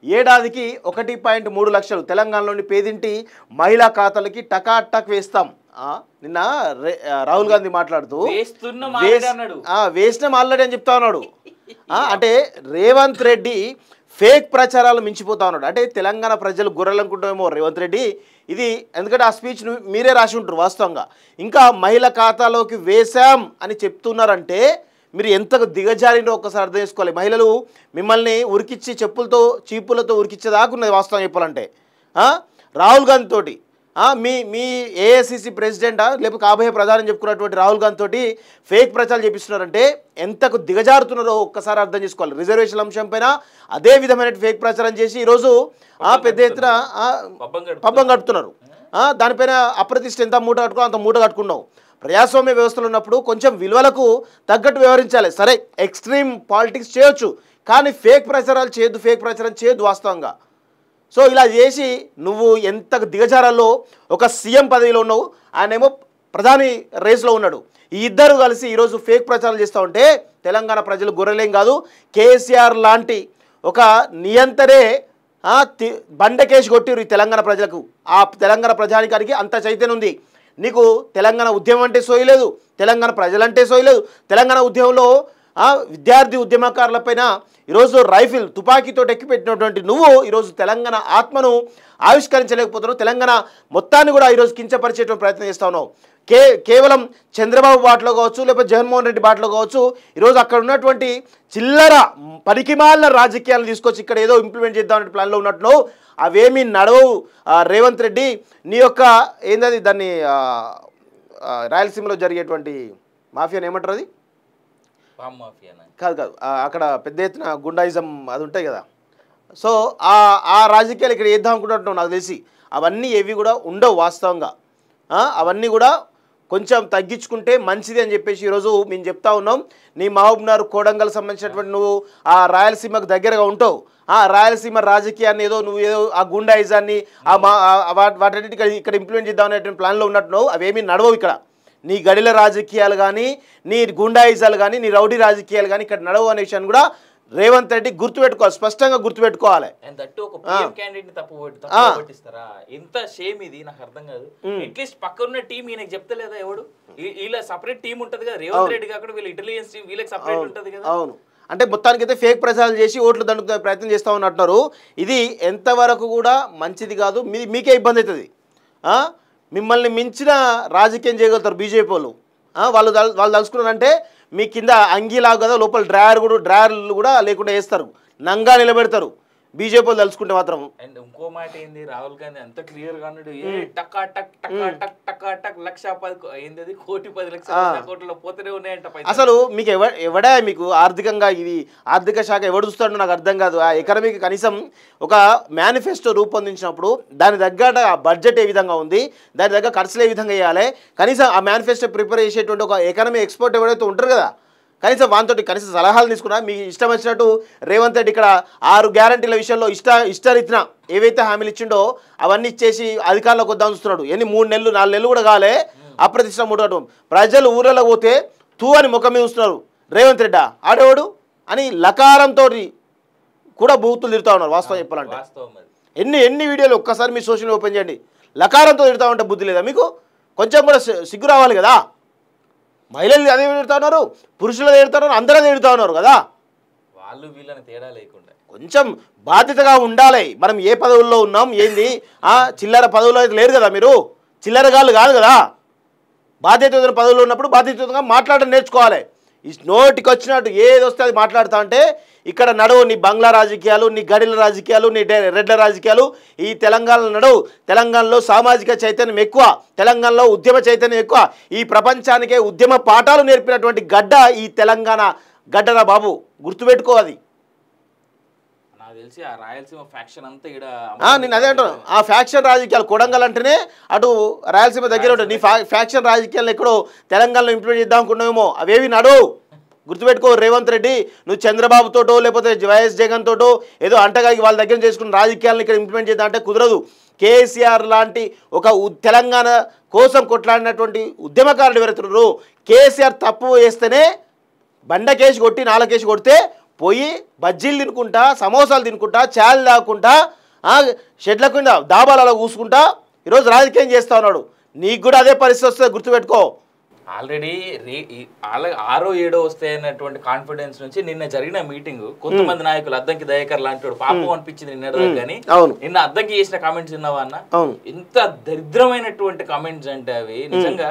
ఏడాదికి ఒకటి పాయింట్ మూడు లక్షలు తెలంగాణలోని పేదింటి మహిళా ఖాతాలకి టకా టక్ వేస్తాం ఆ, నిన్న రే- ఆ, రాహుల్ గాంధీ మాట్లాడుతూ వేస్తున్నాం వేస్- ఆల్రెడీ అన్నాడు ఆ, వేసినాం ఆల్రెడీ అని చెప్తా ఉన్నాడు ఆ, అంటే రేవంత్ రెడ్డి ఫేక్ ప్రచారాలు మించిపోతా ఉన్నాడు అంటే తెలంగాణ ప్రజలు గొర్రెలనుకుంటామేమో రేవంత్ రెడ్డి ఇది ఎందుకంటే ఆ స్పీచ్ మీరే రాసి ఉంటారు వాస్తవంగా ఇంకా మహిళ ఖాతాలోకి వేశాం అని చెప్తున్నారంటే మీరు ఎంత దిగజారినో ఒక్కసారి అర్థం చేసుకోవాలి మహిళలు మిమ్మల్ని ఉరికిచ్చి చెప్పులతో చీపులతో ఉరికిచ్చేదాకా ఉన్నది వాస్తవం చెప్పాలంటే ఆ? రాహుల్ గాంధీ తోటి ఆ, మీ మీ ఏఐసిసి ప్రెసిడెంటా లేకపోతే కాబోయే ప్రధాని చెప్పుకున్నటువంటి రాహుల్ గాంధీ తోటి ఫేక్ ప్రచారం చేపిస్తున్నారంటే ఎంతకు దిగజారుతున్నారో ఒక్కసారి అర్థం చేసుకోవాలి రిజర్వేషన్ అంశం పైన అదే విధమైన ఫేక్ ప్రచారం చేసి ఈరోజు ఆ, పెద్ద ఎత్తున ఆ, పబ్బం గడుపుతున్నారు. పబ్బం గడుపుతున్నారు ఆ, దానిపైన అప్రతిష్ట ఎంత మూట కట్టుకో అంత మూట కట్టుకున్నావు ప్రజాస్వామ్య వ్యవస్థలు ఉన్నప్పుడు కొంచెం విలువలకు తగ్గట్టు వ్యవహరించాలి సరే ఎక్స్ట్రీమ్ పాలిటిక్స్ చేయొచ్చు కానీ ఫేక్ ప్రచారాలు చేయొద్దు ఫేక్ ప్రచారం చేయొద్దు వాస్తవంగా సో ఇలా చేసి నువ్వు ఎంత దిగజారాల్లో ఒక సీఎం పదవిలో ఉన్నావు ఆయనేమో ప్రధాని రేస్లో ఉన్నాడు ఈ ఇద్దరు కలిసి ఈరోజు ఫేక్ ప్రచారం చేస్తూ ఉంటే తెలంగాణ ప్రజలు గొర్రెలేం కాదు కేసీఆర్ లాంటి ఒక నియంతరే ఆ, తి- బండకేసి కొట్టిరు ఈ తెలంగాణ ప్రజలకు ఆ తెలంగాణ ప్రజానికానికి అంత చైతన్యం ఉంది నీకు తెలంగాణ ఉద్యమం అంటే సోయలేదు తెలంగాణ ప్రజలంటే సోయలేదు తెలంగాణ ఉద్యమంలో ఆ, విద్యార్థి ఉద్యమకారులపైన ఈరోజు రైఫిల్ తుపాకీతో ఎక్కిపెట్టినటువంటి నువ్వు ఈరోజు తెలంగాణ ఆత్మను ఆవిష్కరించలేకపోతున్నావు తెలంగాణ మొత్తాన్ని కూడా ఈరోజు కించపరిచేటువంటి ప్రయత్నం చేస్తా ఉన్నావు కే కేవలం చంద్రబాబు బాటలో కావచ్చు లేకపోతే జగన్మోహన్ రెడ్డి బాటలో కావచ్చు ఈరోజు అక్కడ ఉన్నటువంటి చిల్లర పనికిమాలిన రాజకీయాలను తీసుకొచ్చి ఇక్కడ ఏదో ఇంప్లిమెంట్ చేద్దామనే ప్లాన్లో ఉన్నట్లు అవేమీ నడవవు ఆ, రేవంత్ రెడ్డి నీ యొక్క ఏందది దాన్ని ఆ, ఆ, రాయలసీమలో జరిగేటువంటి మాఫియాని ఏమంటారు అది పామ్ మాఫియానా కాదు కాదు ఆ, అక్కడ పెద్ద ఎత్తున గుండాయిజం అది ఉంటాయి కదా సో ఆ ఆ రాజకీయాలు ఇక్కడ చేద్దాం అనుకుంటున్నాం నాకు తెలిసి అవన్నీ ఏవి కూడా ఉండవు వాస్తవంగా ఆ, అవన్నీ కూడా కొంచెం తగ్గించుకుంటే మంచిది అని చెప్పేసి ఈరోజు మేము చెప్తా ఉన్నాం నీ మహబూబ్నగర్ కోడంగల్ సంబంధించినటువంటి నువ్వు ఆ రాయలసీమకు దగ్గరగా ఉంటావు ఆ రాయలసీమ రాజకీయాన్ని ఏదో నువ్వు ఏదో ఆ గుండాయిజాన్ని ఆ మా ఆ వాటి వాటన్నిటి ఇక్కడ ఇక్కడ ఇంప్లిమెంట్ చేద్దాం అనేటువంటి ప్లాన్లో ఉన్నట్టున్నావు అవేమీ నడవవు ఇక్కడ నీ గడిల రాజకీయాలు కానీ నీ గుండాయిజాలు కానీ నీ రౌడీ రాజకీయాలు కానీ ఇక్కడ నడవు అనే విషయాన్ని కూడా రేవంత్ రెడ్డి గుర్తుపెట్టుకోవాలి స్పష్టంగా గుర్తుపెట్టుకోవాలి అండ్ దట్టు ఒక పిఎం క్యాండిడేట్ ని తప్పు పట్టి- ఆ. తప్పు పట్టిస్తారా ఎంత షేమ్ ఇది నాకు అర్థం కాదు అట్లీస్ట్ పక్కన ఉన్న టీం ఈయనకి చెప్తలేదా ఎవడు ఈ- వీళ్ళ సపరేట్ టీం ఉంటది కదా రేవంత్ రెడ్డి కాకుండా వీళ్ళ ఇంటెలిజెన్స్ టీం వీళ్ళకి సపరేట్ ఉంటది కదా అవును అంటే మొత్తానికైతే ఫేక్ ప్రచారాలు చేసి ఓట్లు దండుకునే ప్రయత్నం చేస్తూ ఉన్నట్టున్నారు ఇది ఎంతవరకు కూడా మంచిది కాదు మీ మీకే ఇబ్బంది అవుతుంది ఆ? మిమ్మల్ని మించిన రాజకీయం చేయగలుగుతారు బీజేపీ వాళ్ళు ఆ? వాళ్ళు దల్- వాళ్ళు తలుచుకున్నారంటే మీ కింద అంగీలాగా కదా లోపల డ్రాయర్ కూడా డ్రాయర్లు కూడా లేకుండా వేస్తారు నంగా నిలబెడతారు బీజేపీ వాళ్ళు తలుచుకుంటే మాత్రం అండ్ ఇంకో మాట ఏంది రాహుల్ గాంధీ అంత క్లియర్ గా అన్నాడు ఏ టకా టక్ టకా టక్ టకా టక్ లక్ష పది కో- ఏంది అది? కోటి పది లక్షల వంద కోట్ల పోతూనే ఉన్నాయంట పైసలు. అసలు మీకు ఎవ ఎవడా మీకు ఆర్థికంగా ఇది ఆర్థిక శాఖ ఎవడు చూస్తాడో నాకు అర్థం కాదు ఆ ఎకనమీకి కనీసం ఒక మేనిఫెస్టో రూపొందించినప్పుడు దాని తగ్గట్టు ఆ బడ్జెట్ ఏ విధంగా ఉంది దాని దగ్గర ఖర్చులు ఏ విధంగా వేయాలి కనీసం ఆ మేనిఫెస్టో ప్రిపేర్ చేసేటువంటి ఒక ఎకనమీ ఎక్స్పర్ట్ ఎవరైతే ఉంటారు కదా కనీసం వానితోటి కనీసం సలహాలు తీసుకున్నా మీకు ఇష్టం వచ్చినట్టు రేవంత్ రెడ్డి ఇక్కడ ఆరు గ్యారంటీల విషయంలో ఇష్ట ఇష్టరీతిన ఏవైతే హామీలు ఇచ్చిండో అవన్నీ ఇచ్చేసి అధికారంలోకి వద్దాం చూస్తున్నాడు ఎన్ని మూడు నెలలు నాలుగు నెలలు కూడా కాలే అప్రతిష్ట మూడటం ప్రజలు ఊళ్ళలో పోతే తూ అని ముఖం మీద చూస్తున్నారు రేవంత్ రెడ్డా ఆడేవాడు అని లకారంతో కూడా బూతులు తిరుగుతా ఉన్నారు వాస్తవం చెప్పాలంటే వాస్తవం అది ఎన్ని ఎన్ని వీడియోలు ఒక్కసారి మీ సోషల్ ఓపెన్ చేయండి లకారంతో తిడతా ఉంటే బుద్ధి లేదా మీకు కొంచెం కూడా సి- సిగ్గు రావాలి కదా మహిళలు అదే తిడుతా ఉన్నారు పురుషులు అదే తిడుతా ఉన్నారు అందరూ అదే తిడుతా ఉన్నారు కదా వాళ్ళు వీళ్ళని తేడా లేకుండా కొంచెం బాధ్యతగా ఉండాలి మనం ఏ పదవుల్లో ఉన్నాం ఏంది ఆ చిల్లర పదవుల్లో అయితే లేరు కదా మీరు చిల్లరగాళ్ళు కాదు కదా బాధ్యత పదవుల్లో ఉన్నప్పుడు బాధ్యతగా మాట్లాడడం నేర్చుకోవాలి ఈ నోటికి వచ్చినట్టు ఏది వస్తే అది మాట్లాడుతా అంటే ఇక్కడ నడువు నీ బంగ్లా రాజకీయాలు నీ గడిల రాజకీయాలు నీ డె- రెడ్ల రాజకీయాలు ఈ తెలంగాణలో నడువు తెలంగాణలో సామాజిక చైతన్యం ఎక్కువ తెలంగాణలో ఉద్యమ చైతన్యం ఎక్కువ ఈ ప్రపంచానికే ఉద్యమ పాఠాలు నేర్పినటువంటి గడ్డ ఈ తెలంగాణ గడ్డరా బాబు గుర్తుపెట్టుకో అది నాకు తెలిసి ఆ రాయలసీమ ఫ్యాక్షన్ అంతా ఇక్కడ ఆ, నేను అదే అంటాను ఆ ఫ్యాక్షన్ రాజకీయాలు కొడంగల్ అంటేనే అటు రాయలసీమ దగ్గర ఉంటుంది నీ ఫ్యా ఫ్యాక్షన్ రాజకీయాలు ఎక్కడో తెలంగాణలో ఇంప్లిమెంట్ చేద్దాం అనుకున్నామేమో అవేవి నడవు గుర్తుపెట్టుకో రేవంత్ రెడ్డి నువ్వు చంద్రబాబుతోటో లేకపోతే వైఎస్ జగన్ తోటో ఏదో అంటగాగి వాళ్ళ దగ్గర చేసుకున్న రాజకీయాలను ఇక్కడ ఇంప్లిమెంట్ చేద్దాం అంటే కుదరదు కేసీఆర్ లాంటి ఒక ఉ- తెలంగాణ కోసం కొట్లాడినటువంటి ఉద్యమకారుడు ఎవరైతున్నారో కేసీఆర్ తప్పు చేస్తేనే బండకేసి కొట్టి నాలుగేసి కొడితే పోయి బజ్జీలు తినుకుంటా సమోసాలు తినుకుంటా చాయలు తాగుకుంటా ఆ, షెడ్ల కింద దాబాలలో కూసుకుంటా ఈరోజు రాజకీయం చేస్తా ఉన్నాడు నీకు కూడా అదే పరిస్థితి వస్తుంది గుర్తుపెట్టుకో ఆల్రెడీ రే ఈ- ఆల- ఆరో ఏడో వస్తాయన్నటువంటి కాన్ఫిడెన్స్ నుంచి నిన్న జరిగిన మీటింగ్ కొంతమంది నాయకులు అద్దంకి దయాకర్ లాంటి వాడు పాపం అనిపించింది నిన్న కానీ అవును నిన్న అద్దంకి చేసిన కామెంట్స్ విన్నావా అన్న అవును ఎంత దరిద్రమైనటువంటి కామెంట్స్ అంటే అవి నిజంగా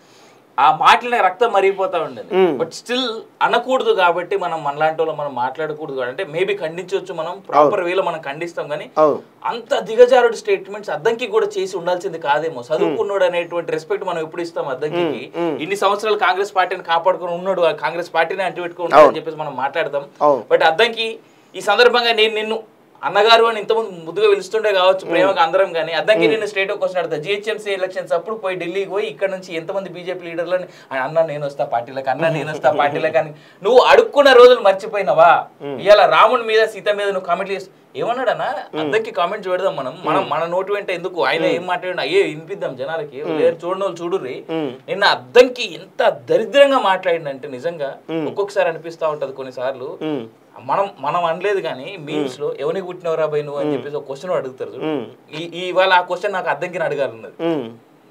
ఆ మాటలనే రక్తం మరిగిపోతా ఉండేది బట్ స్టిల్ అనకూడదు కాబట్టి మనం మనలాంటి వాళ్ళు మనం మాట్లాడకూడదు కాబట్టి అంటే మేబీ ఖండించవచ్చు మనం ప్రాపర్ వేలో మనం ఖండిస్తాం కానీ అవును అంత దిగజారుడు స్టేట్మెంట్స్ అద్దంకి కూడా చేసి ఉండాల్సింది కాదేమో చదువుకున్నాడు అనేటువంటి రెస్పెక్ట్ మనం ఎప్పుడు ఇస్తాం అద్దంకి ఇన్ని సంవత్సరాలు కాంగ్రెస్ పార్టీని కాపాడుకుని ఉన్నాడు ఆ కాంగ్రెస్ పార్టీని అంటి పెట్టుకున్నాడు అని చెప్పేసి మనం మాట్లాడతాం అవును బట్ అద్దంకి ఈ సందర్భంగా నేను నిన్ను అన్నగారు అని ఇంతకుముందు ముద్దుగా పిలుస్తుండే కావచ్చు ప్రేమగా అందరం కానీ అద్దంకి నేను స్టేట్ క్వశ్చన్ అడతా జిహెచ్ఎంసీ ఎలక్షన్స్ అప్పుడు పోయి ఢిల్లీకి పోయి ఇక్కడ నుంచి ఎంతమంది బీజేపీ లీడర్లని అన్న నేను వస్తా పార్టీలకు అన్న నేను వస్తా పార్టీలకు అని నువ్వు అడుక్కున్న రోజులు మర్చిపోయినావా ఇవాళ రాముడి మీద సీత మీద నువ్వు కామెంట్లు చేసి ఏమన్నాడన్నా అద్దరికి కామెంట్స్ పెడదాం మనం మనం మన నోటి వెంట ఎందుకు ఆయన ఏం మాట్లాడినా అయ్యే వినిపిద్దాం జనాలకి లేరు చూడని వాళ్ళు చూడుర్రి నిన్న అద్దంకి ఎంత దరిద్రంగా మాట్లాడిందంటే నిజంగా ఒక్కొక్కసారి అనిపిస్తా ఉంటది కొన్నిసార్లు ఉమ్, మనం మనం అనలేదు కానీ మీమ్స్ లో ఎవరికి పుట్టినవరా బై నువ్వు అని చెప్పేసి ఒక క్వశ్చన్ అడుగుతారు చూడు. ఉమ్, ఈ ఈ ఇవాళ ఆ క్వశ్చన్ నాకు అద్దంకి అడగాలన్నది ఉమ్.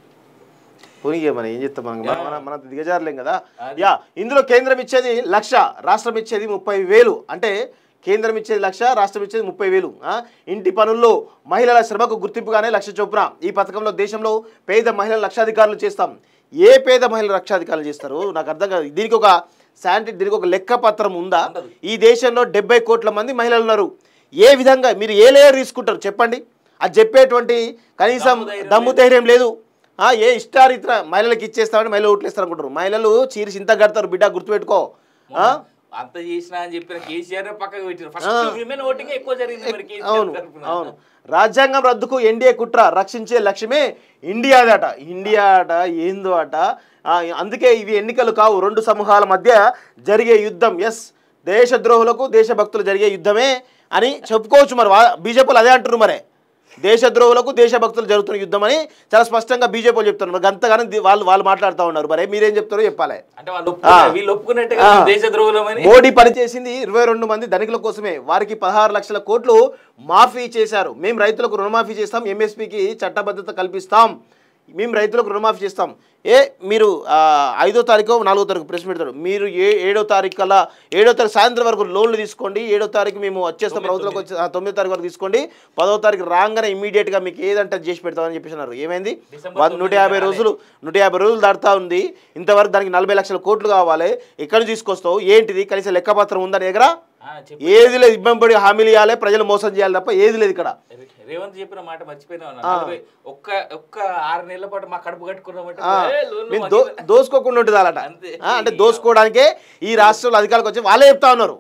పోనీ మనం ఏం చెప్తాం మనం మన- మన మన దిగజారలేం కదా యా ఇందులో కేంద్రం ఇచ్చేది లక్ష రాష్ట్రం ఇచ్చేది ముప్పై వేలు అంటే కేంద్రం ఇచ్చేది లక్ష రాష్ట్రం ఇచ్చేది ముప్పై వేలు ఆ? ఇంటి పనుల్లో మహిళల శ్రమకు గుర్తింపుగానే లక్ష చొప్పున ఈ పథకంలో దేశంలో పేద మహిళల లక్షాధికారులు చేస్తాం ఏ పేద మహిళల లక్షాధికారులు చేస్తారు నాకు అర్థం కాదు దీనికి ఒక శాంటి దీనికి ఒక లెక్క పత్రం ఉందా ఉండదు. ఈ దేశంలో డెబ్బై కోట్ల మంది మహిళలు ఉన్నారు ఏ విధంగా మీరు ఏ లేయర్ తీసుకుంటారు చెప్పండి అది చెప్పేటువంటి కనీసం దమ్ము ధైర్యం దమ్ము ధైర్యం లేదు ఆ, ఏ ఇష్టారీత్ర మహిళలకు ఇచ్చేస్తామని మహిళలు ఓట్లు ఇస్తారు అనుకుంటారు మహిళలు చీరి చింత కడతారు బిడ్డ గుర్తుపెట్టుకో ఆ? అంత చేసినా అని చెప్పిన కేసీఆర్ పక్కకు పెట్టారు ఫస్ట్ విమెన్ ఓటింగ్ ఎక్కువ జరిగింది మరి కేసీఆర్ అవును తరపున. అవును రాజ్యాంగం రద్దుకు ఎన్డీఏ కుట్ర రక్షించే లక్ష్యమే ఇండియాదట ఇండియా అట ఏందో అట ఆ, అందుకే ఇవి ఎన్నికలు కావు రెండు సమూహాల మధ్య జరిగే యుద్ధం ఎస్ దేశద్రోహులకు దేశభక్తులు జరిగే యుద్ధమే అని చెప్పుకోవచ్చు మరి బీజేపీలు అదే అంటున్నారు మరే దేశద్రోహులకు దేశభక్తులు జరుగుతున్న యుద్ధం అని చాలా స్పష్టంగా బీజేపీ వాళ్ళు చెప్తున్నారు మరి అంతగానో ది- వాళ్ళు వాళ్ళు మాట్లాడుతూ ఉన్నారు మరి మీరేం చెప్తారో చెప్పాలి అంటే వాళ్ళు ఒప్పుకున్నారు వీళ్ళు ఒప్పుకున్నట్టుగా ఆ. దేశ ద్రోహులమని మోడీ పనిచేసింది ఇరవై రెండు మంది ధనికుల కోసమే వారికి పదహారు లక్షల కోట్లు మాఫీ చేశారు మేము రైతులకు రుణమాఫీ చేస్తాం ఎంఎస్పికి చట్టబద్ధత కల్పిస్తాం మేము రైతులకు రుణమాఫీ చేస్తాం ఏ మీరు ఆ, ఐదో తారీఖు నాలుగో తారీఖు ప్రెస్ పెడతారు మీరు ఏ ఏడో తారీఖు కల్లా ఏడో తారీఖు సాయంత్రం వరకు లోన్లు తీసుకోండి ఏడో తారీఖు మేము వచ్చేస్తాం ప్రభుత్వంలోకి వచ్చి ఆ, తొమ్మిదో తారీఖు వరకు తీసుకోండి పదో తారీఖు రాగానే ఇమీడియట్గా మీకు ఏదంటే అది చేసి పెడతామని చెప్పేసి అన్నారు ఏమైంది డిసెంబర్ వన్- నూట యాభై రోజులు నూట యాభై రోజులు దాటుతా ఉంది ఇంతవరకు దానికి నలభై లక్షల కోట్లు కావాలి ఎక్కడి నుంచి తీసుకొస్తావు ఏంటిది కనీసం లెక్కపత్రం ఉందా నీ దగ్గర ఆ, చెప్పు. ఏది లేదు ఇబ్బంది పడి హామీలు ఇవ్వాలి ప్రజలు మోసం చేయాలి తప్ప ఏది లేదు ఇక్కడ రేవంత్ చెప్పిన మాట మర్చిపోయినా ఉన్నా. నలభై ఒక్క ఒక్క ఆరు నెలల పాటు మా కడుపు కట్టుకున్నామంటే ఆ, ఏ, లోన్లు మేము మాకు దో ఇవ్వ- దోసుకోకుండా ఉంటుంది అలాట అంతే. ఆ, అంటే దోసుకోవడానికే ఈ రాష్ట్రంలో అధికారులకు వచ్చి వాళ్ళే చెప్తా ఉన్నారు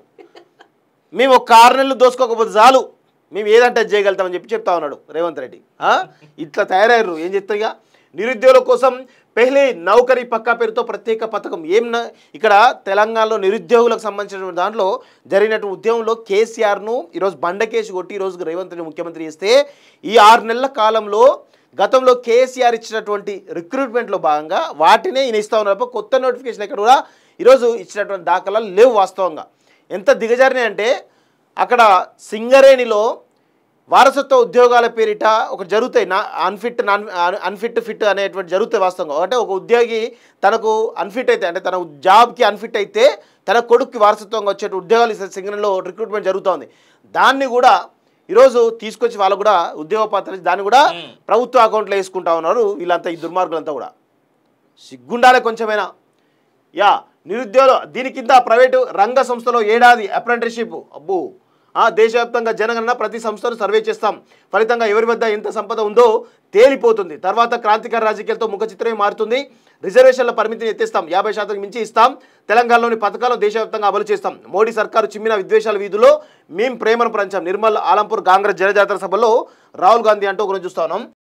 మేము ఒక ఆరు నెలలు దోసుకోకపోతే చాలు మేము ఏదంటే అది చేయగలుగుతామని చెప్పి చెప్తా ఉన్నాడు రేవంత్ రెడ్డి ఆ? ఇట్లా తయారయ్యారు ఏం చెప్తా ఇక నిరుద్యోగుల కోసం పెహ్లే నౌకరీ పక్కా పేరుతో ప్రత్యేక పథకం ఏం న- ఇక్కడ తెలంగాణలో నిరుద్యోగులకు సంబంధించిన దాంట్లో జరిగినటువంటి ఉద్యమంలో కేసీఆర్ను ఈరోజు బండకేసి కొట్టి ఈరోజు రేవంత్ రెడ్డి ముఖ్యమంత్రి చేస్తే ఈ ఆరు నెలల కాలంలో గతంలో కేసీఆర్ ఇచ్చినటువంటి రిక్రూట్మెంట్లో భాగంగా వాటినే ఈయన ఇస్తా ఉన్నారు తప్ప కొత్త నోటిఫికేషన్ ఎక్కడ కూడా ఈరోజు ఇచ్చినటువంటి దాఖలాలు లేవు వాస్తవంగా ఎంత దిగజారినాయి అంటే అక్కడ సింగరేణిలో వారసత్వ ఉద్యోగాల పేరిట ఒక జరుగుతాయి నా అన్ఫిట్ నాన్ అన్ఫిట్ ఫిట్ అనేటువంటి జరుగుతాయి వాస్తవంగా అంటే ఒక ఉద్యోగి తనకు అన్ఫిట్ అయితే అంటే తన జాబ్కి అన్ఫిట్ అయితే తన కొడుక్కి వారసత్వంగా వచ్చే ఉద్యోగాలు ఈ సింగరేణిలో రిక్రూట్మెంట్ జరుగుతోంది దాన్ని కూడా ఈరోజు తీసుకొచ్చి వాళ్ళు కూడా ఉద్యోగ పాత్ర దాన్ని కూడా ప్రభుత్వ అకౌంట్లో వేసుకుంటా ఉన్నారు వీళ్ళంతా ఈ దుర్మార్గులంతా కూడా సిగ్గుండాలే కొంచెమైనా యా నిరుద్యోగులు దీని కింద ప్రైవేటు రంగ సంస్థలో ఏడాది అప్రెంటిస్షిప్ అబ్బో ఆ దేశవ్యాప్తంగా జనగణన ప్రతి సంస్థను సర్వే చేస్తాం ఫలితంగా ఎవరి వద్ద ఎంత సంపద ఉందో తేలిపోతుంది తర్వాత క్రాంతికార రాజకీయాలతో ముఖ చిత్రమే మారుతుంది రిజర్వేషన్ల పరిమితిని ఎత్తిస్తాం యాభై శాతం మించి ఇస్తాం తెలంగాణలోని పథకాలు దేశవ్యాప్తంగా అమలు చేస్తాం మోడీ సర్కారు చిమ్మిన విద్వేషాల వీధుల్లో మేం ప్రేమను పంచాం నిర్మల్ ఆలంపూర్ కాంగ్రెస్ జనజాతర సభలో రాహుల్ గాంధీ అంటూ ఒకరు చూస్తా ఉన్నాం